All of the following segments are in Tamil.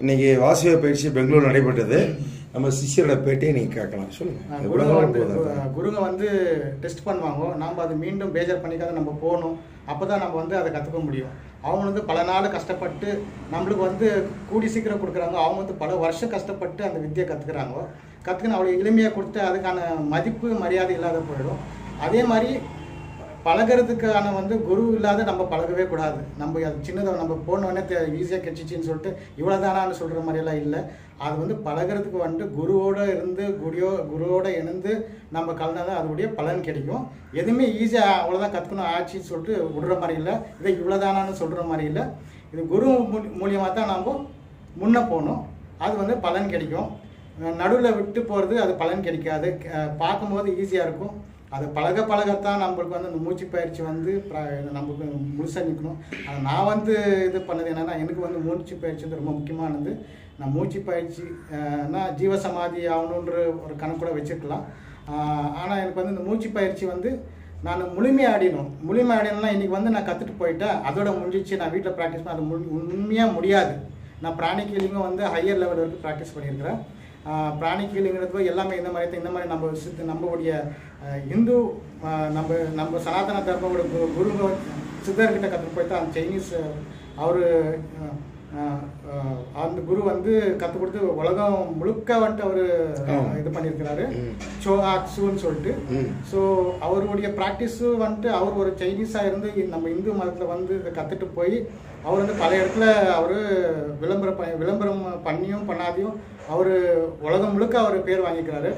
இன்னைக்கு வாசிய பயிற்சி பெங்களூர் நடைபெற்றது நம்ம சிஷியரோட பேட்டியை நீங்க கேட்கலாம் ஆ, சொல்லுங்க குருங்க எவ்வளவு வந்து போதும் குருங்க வந்து டெஸ்ட் பண்ணுவாங்க நாம் அது மீண்டும் பேஜர் பண்ணிக்காத நம்ம போகணும் அப்போ தான் நம்ம வந்து அதை கற்றுக்க முடியும் அவங்க வந்து பல நாள் கஷ்டப்பட்டு நம்மளுக்கு வந்து கூடி சீக்கிரம் கொடுக்குறாங்க அவங்க வந்து பல வருஷம் கஷ்டப்பட்டு அந்த வித்தியை கற்றுக்குறாங்க கற்றுக்கின அவ்வளோ எளிமையாக கொடுத்து அதுக்கான மதிப்பு மரியாதை இல்லாத போயிடும் அதே மாதிரி பழகிறதுக்கான வந்து குரு இல்லாத நம்ம பழகவே கூடாது நம்ம அது சின்னதாக நம்ம போனோடனே ஈஸியாக கிடைச்சிச்சின்னு சொல்லிட்டு இவ்வளோதானான்னு சொல்கிற மாதிரியெல்லாம் இல்லை அது வந்து பழகிறதுக்கு வந்துட்டு குருவோட இருந்து குருவோ குருவோட இணைந்து நம்ம கலந்தாதான் அதோடைய பலன் கிடைக்கும் எதுவுமே ஈஸியாக அவ்வளோதான் கற்றுக்கணும் ஆச்சுன்னு சொல்லிட்டு விடுற மாதிரி இல்லை இதை இவ்வளோதானான்னு சொல்கிற மாதிரி இல்லை இது குரு மூலியமாக தான் நம்ம முன்னே போகணும் அது வந்து பலன் கிடைக்கும் நடுவில் விட்டு போகிறது அது பலன் கிடைக்காது அஹ் பார்க்கும்போது ஈஸியாக இருக்கும் அது பழக பழகத்தான் நம்மளுக்கு வந்து அந்த மூச்சு பயிற்சி வந்து பிர- நமக்கு முழுசாக நிற்கணும் அது நான் வந்து இது பண்ணது என்னென்னா எனக்கு வந்து மூச்சு பயிற்சி வந்து ரொம்ப முக்கியமானது நான் மூச்சு பயிற்சி நான் ஜீவசமாதி ஆகணுன்ற ஒரு கணக்கு கூட வச்சுருக்கலாம் ஆனால் எனக்கு வந்து இந்த மூச்சு பயிற்சி வந்து நான் முழுமையாக ஆடினோம் முழுமையாக ஆடினா இன்றைக்கி வந்து நான் கற்றுட்டு போயிட்டேன் அதோட முடிஞ்சிச்சு நான் வீட்டில் ப்ராக்டிஸ் பண்ண அது முழு உண்மையாக முடியாது நான் பிராணிக் ஹீலிங்கும் வந்து ஹையர் லெவல் வரைக்கும் ப்ராக்டிஸ் பண்ணியிருக்கிறேன் ஆஹ் பிராணிக் ஹீலிங்கிறது போய் எல்லாமே இந்த மாதிரி தான். இந்த மாதிரி நம்ம சித்த நம்மளுடைய ஆஹ் இந்து ஆஹ் நம்ம நம்ம சனாதன தர்மோட கு- குருங்க சித்தர்கிட்ட கற்றுட்டு போயிட்டு அந்த சைனீஸ் அவர் அந்த குரு வந்து கற்றுக் கொடுத்து உலகம் முழுக்க வந்துட்டு அவர் ஆமா. இது பண்ணியிருக்கிறாரு ம். சோ ஆக்ஸுன்னு சொல்லிட்டு ம். ஸோ அவருடைய ப்ராக்டிஸும் வந்துட்டு அவர் ஒரு சைனீஸாக இருந்து நம்ம இந்து மதத்தில் வந்து இதை கற்றுட்டு போய் அவர் வந்து பல இடத்துல அவர் விளம்பரம் ப- விளம்பரம் பண்ணியும் பண்ணாதையும் அவர் உலகம் முழுக்க அவர் பேர் வாங்கிக்கிறாரு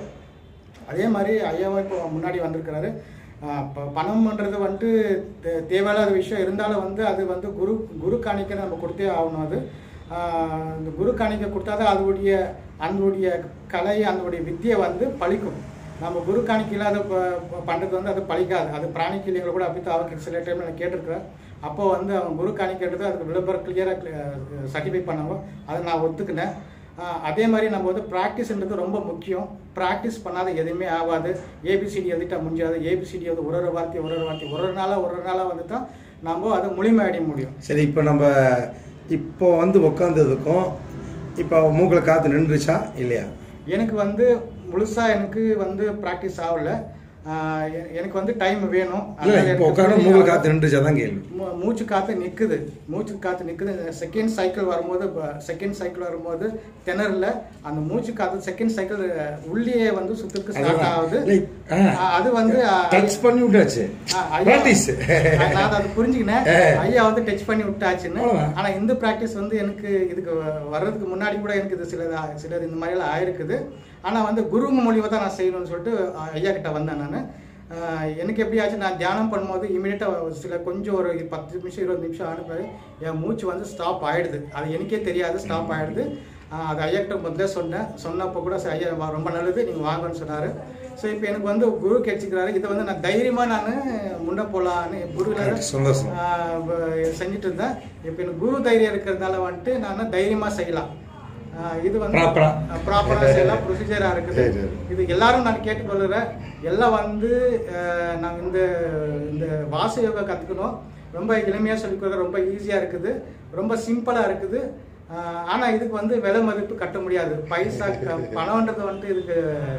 அதே மாதிரி ஐயாவும் இப்போ முன்னாடி வந்திருக்கிறாரு ஆஹ் ப- பணம்ன்றது வந்துட்டு தே- தேவையில்லாத விஷயம் இருந்தாலும் வந்து அது வந்து குரு குரு காணிக்கை நம்ம கொடுத்தே ஆகணும் அது ஆஹ் இந்த குரு காணிக்கை கொடுத்தாதான் அதோடைய அதனுடைய கலை அதனுடைய வித்தியை வந்து பழிக்கும் நம்ம குரு காணிக்கை இல்லாத ப- ப- பண்றது வந்து அது பழிக்காது அது பிராணி கிளிகளை கூட அப்படி தான் அவருக்கு சில டைம்ல நான் கேட்டிருக்கிறேன் அப்போ வந்து அவங்க குரு காணிக்கைன்றது அதுக்கு விளம்பரம் கிளியராக சர்டிஃபை பண்ணாங்க அதை நான் ஒத்துக்கினேன் ஆஹ் அதே மாதிரி நம்ம வந்து ப்ராக்டிஸ்ன்றது ரொம்ப முக்கியம் ப்ராக்டிஸ் பண்ணாத எதுவுமே ஆகாது ஏபிசிடி எழுதிட்டா முடிஞ்சாது ஏபிசிடி வந்து ஒரு ஒரு வார்த்தை ஒரு ஒரு வார்த்தை ஒரு ஒரு நாளாக ஒரு ஒரு நாளாக வந்து தான் நம்ம அதை முழுமையடைய முடியும் சரி இப்போ நம்ம இப்போ வந்து உட்காந்ததுக்கும் இப்போ மூக்கில் காற்று நின்றுச்சா இல்லையா எனக்கு வந்து முழுசாக எனக்கு வந்து ப்ராக்டிஸ் ஆகல ஆஹ் எ- எனக்கு வந்து டைம் வேணும் இல்லை அதனால இப்போ எனக்கு உட்காந்து சொல்லி மூக்கில் ஆகல. காற்று நின்றுச்சா தான் கேள்வி மூ- மூச்சு காத்து நிக்குது மூச்சு காத்து நிக்குது செகண்ட் சைக்கிள் வரும்போது செகண்ட் சைக்கிள் வரும்போது திணறல அந்த மூச்சு காத்து செகண்ட் சைக்கிள் உள்ளே வந்து சுத்துக்கு ஸ்டார்ட் ஆகுது ஆ, அது வந்து ஆ, டச் பண்ணி விட்டாச்சு ஆ, ஐயா- ப்ராக்டிஸ் ஆ, நான் அதை புரிஞ்சுக்கினேன் ஆ. ஐயா வந்து டச் பண்ணி விட்டாச்சுன்னு அவ்வளவுதான். ஆனா இந்த பிராக்டிஸ் வந்து எனக்கு இதுக்கு வ- வர்றதுக்கு முன்னாடி கூட எனக்கு இது சிலது ஆ- சிலது இந்த மாதிரி எல்லாம் ஆயிருக்குது ஆனா வந்து குருங்க மூலியமா தான் நான் செய்யணும்னு சொல்லிட்டு ஆ, ஐயா கிட்ட வந்தேன் நான் எனக்கு எப்படி ஆச்சு நான் தியானம் பண்ணும்போது இமீடியட்டாக சில கொஞ்சம் ஒரு பத்து நிமிஷம் இருபது நிமிஷம் அனுப்பி என் மூச்சு வந்து ஸ்டாப் ஆயிடுது அது எனக்கே தெரியாது ஸ்டாப் ஆயிடுது ஆ, அது ஐயா கிட்ட முதல்ல சொன்னேன் சொன்னப்போ கூட சரி, ஐயா வா- ரொம்ப நல்லது நீங்கள் வாங்கன்னு சொன்னார் ஸோ இப்போ எனக்கு வந்து குரு கிடைச்சிக்கிறாரு இதை வந்து நான் தைரியமாக நான் முன்னே போகலான்னு குரு இல்லாத சந்தோஷம். ஆஹ் வ- செஞ்சுட்டு இருந்தேன் இப்போ எனக்கு குரு தைரியம் இருக்கிறதுனால வந்துட்டு நான் தைரியமா செய்யலாம் ஆஹ் இது வந்து Proper-ஆ. ப்ராப்பராக செய்யலாம் ப்ரொசீஜரா இருக்குது சரி, சரி. இது எல்லாரும் நான் கேட்டுக்கொள்கிறேன் எல்லாம் வந்து ஆஹ் நான் இந்த இந்த வாச யோகா கற்றுக்கணும் ரொம்ப எளிமையாக சொல்லிக் கொடுக்க ரொம்ப ஈஸியாக இருக்குது ரொம்ப சிம்பிளாக இருக்குது ஆஹ் ஆனா இதுக்கு வந்து விலை மதிப்பு கட்ட முடியாது பைசா க- பணம்ன்றது வந்துட்டு இதுக்கு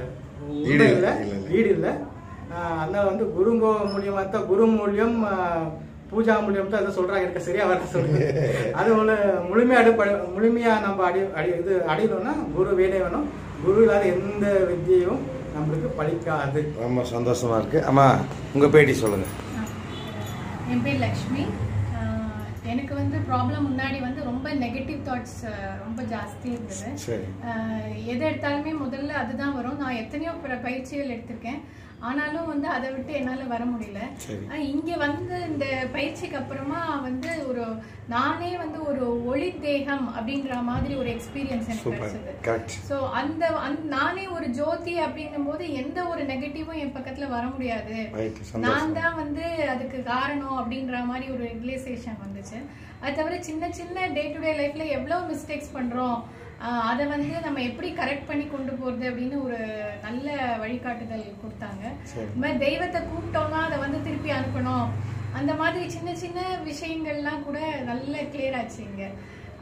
ஈடு உண்மை இல்லை, இல்லை இல்லை, இல்லை. ஈடு இல்லை ஆஹ் அதனால வந்து குருங்கோ மூலியமா தான் குரு மூலியம் ஆஹ் பூஜா மூலியம் தான் அதை சொல்றாங்க எனக்கு சரியா வரல சொல்லுங்க அது ஒன்று முழுமையா அடி முழுமையா நம்ம அடி அடி இது அடையணும்னா குரு வேணே வேணும் குரு இல்லாத எந்த வித்தியையும் நம்மளுக்கு பழிக்காது ரொம்ப சந்தோஷமா இருக்கு அம்மா உங்க பேட்டி சொல்லுங்க என் பேர் லக்ஷ்மி ஆஹ் எனக்கு வந்து ப்ராப்ளம் முன்னாடி வந்து ரொம்ப நெகட்டிவ் தாட்ஸ் ரொம்ப ஜாஸ்தி இருந்தது சரி ஆஹ் எது எடுத்தாலுமே முதல்ல அதுதான் வரும் நான் எத்தனையோ பிற பயிற்சிகள் எடுத்திருக்கேன் ஆனாலும் வந்து அதை விட்டு என்னால் வர முடியல சரி. ஆனா இங்க வந்து இந்த பயிற்சிக்கு அப்புறமா வந்து ஒரு நானே வந்து ஒரு ஒளி தேகம் அப்படின்ற மாதிரி ஒரு எக்ஸ்பீரியன்ஸ் எனக்கு சூப்பர் கிடைச்சது கரெக்ட் ஸோ அந்த அந்த- நானே ஒரு ஜோதி அப்படிங்கும் போது எந்த ஒரு நெகட்டிவும் என் பக்கத்துல வர முடியாது ரைட் நான் சந்தோஷம் தான் வந்து அதுக்கு காரணம் அப்படின்ற மாதிரி ஒரு ரியலைசேஷன் வந்துச்சு அது தவிர சின்ன சின்ன டே டு டே லைஃப்ல எவ்வளவு மிஸ்டேக்ஸ் பண்றோம் ஆஹ் அதை வந்து நம்ம எப்படி கரெக்ட் பண்ணி கொண்டு போறது அப்படின்னு ஒரு நல்ல வழிகாட்டுதல் கொடுத்தாங்க சரி. இந்த மாதிரி தெய்வத்தை கூப்பிட்டோம்னா அதை வந்து திருப்பி அனுப்பணும் அந்த மாதிரி சின்ன சின்ன விஷயங்கள்லாம் கூட நல்ல கிளியர் ஆச்சு இங்க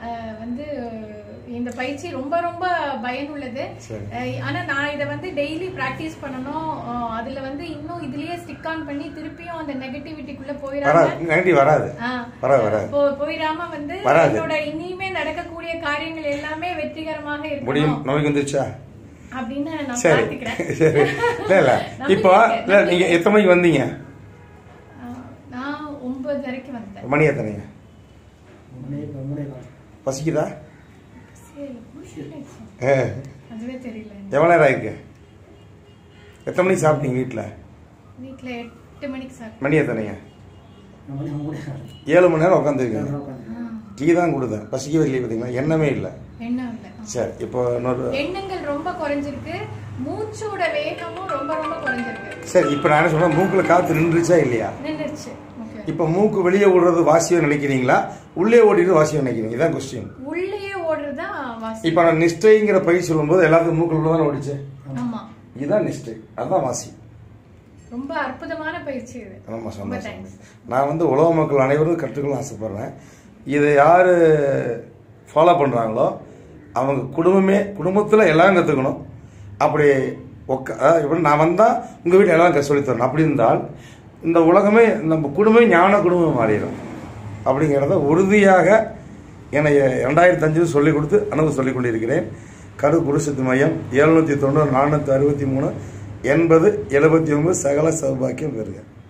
அஹ், வந்து இந்த பயிற்சி ரொம்ப ரொம்ப பயனுள்ளது சரி. அஹ், ஆனா நான் இதை வந்து டெய்லி பிராக்டிஸ் பண்ணணும் அஹ், அதுல வந்து இன்னும் இதுலயே ஸ்டிக் ஆன் பண்ணி திருப்பியும் அந்த நெகட்டிவிட்டிக்குள்ள போயிடாம வராது நெகட்டிவ் வராது ஆ, வராது வராது போ- போயிடாம வந்து வராது. என்னோட இனிமே நடக்கக்கூடிய காரியங்கள் எல்லாமே வெற்றிகரமாக முடியும் இருக்கணும் நோய்க்கு வந்துருச்சா அப்படின்னு நான் சரி பிரார்த்திக்கிறேன் சரி இல்ல இல்ல இப்போ நம்பிக்கை இல்ல நீங்க எத்தனை மணிக்கு வந்தீங்க ஆ, நான் ஒன்பது வரைக்கும் வந்தேன் மணி எத்தனைங்க மூணே மூணே கால் பசிக்குதா சரி, ஏ, அதுவே தெரியல எவ்வளோ நேரம் ஆயிருக்கு எத்தனை மணிக்கு சாப்பிட்டீங்க வீட்டில் வீட்ல எட்டு மணிக்கு சாப்பிட்டேன் மணி எத்தனைங்க மூணே மூணே கால் ஏழு மணி நேரம் உட்காந்துருக்கீங்க ஆ, டீ தான் கொடுத்தேன் பசிக்க வரலையே பார்த்தீங்களா எண்ணமே இல்லை எண்ணம் இல்லை ஆ. சரி இப்போ இன்னொரு எண்ணங்கள் ரொம்ப குறைஞ்சிருக்கு மூச்சோட வேகமும் ரொம்ப ரொம்ப குறைஞ்சிருக்கு சரி இப்போ நான் என்ன சொல்றேன் மூக்கில் காற்று நின்றுச்சா இல்லையா நின்றுச்சு ஓகே இப்போ மூக்கு வெளியே விடுறது வாசியம் நினைக்கிறீங்களா உள்ளே ஓடிடுறது வாசியம் நினைக்கிறீங்க இதான் கொஸ்டின் உள்ளேயே ஓடுறதுதான் வாசி இப்போ நான் நிஷ்டைங்கிற பயிர் சொல்லும்போது எல்லாத்துக்கும் மூக்கில் உள்ள தானே ஓடிச்சு ஆமா இதுதான் நிஷ்டை அதுதான் வாசி ரொம்ப அற்புதமான பயிற்சி இது ஆமாம் ரொம்ப சந்தோஷம் தேங்க்ஸ் நான் வந்து உலக மக்கள் அனைவரும் கற்றுக்கணும்னு ஆசைப்பட்றேன் இதை யார் ஃபாலோ பண்ணுறாங்களோ அவங்க குடும்பமே குடும்பத்தில் எல்லாம் கற்றுக்கணும் அப்படி உக்க அதாவது இப்படி நான் வந்தால் உங்கள் வீட்டில் எல்லாம் க- சொல்லித் தரணும் அப்படி இருந்தால் இந்த உலகமே நம்ம குடும்பமே ஞான குடும்பம் மாறிடும் அப்படிங்கிறத உறுதியாக என்னை ரெண்டாயிரத்தி அஞ்சில் சொல்லிக் கொடுத்து அனுபவம் சொல்லிக் கொண்டிருக்கிறேன் கரு குருசத்து மையம் எழுநூற்றி தொண்ணூறு நானூற்றி அறுபத்தி மூணு எண்பது எழுபத்தி ஒன்பது சகல சௌபாக்கியம் பெறுக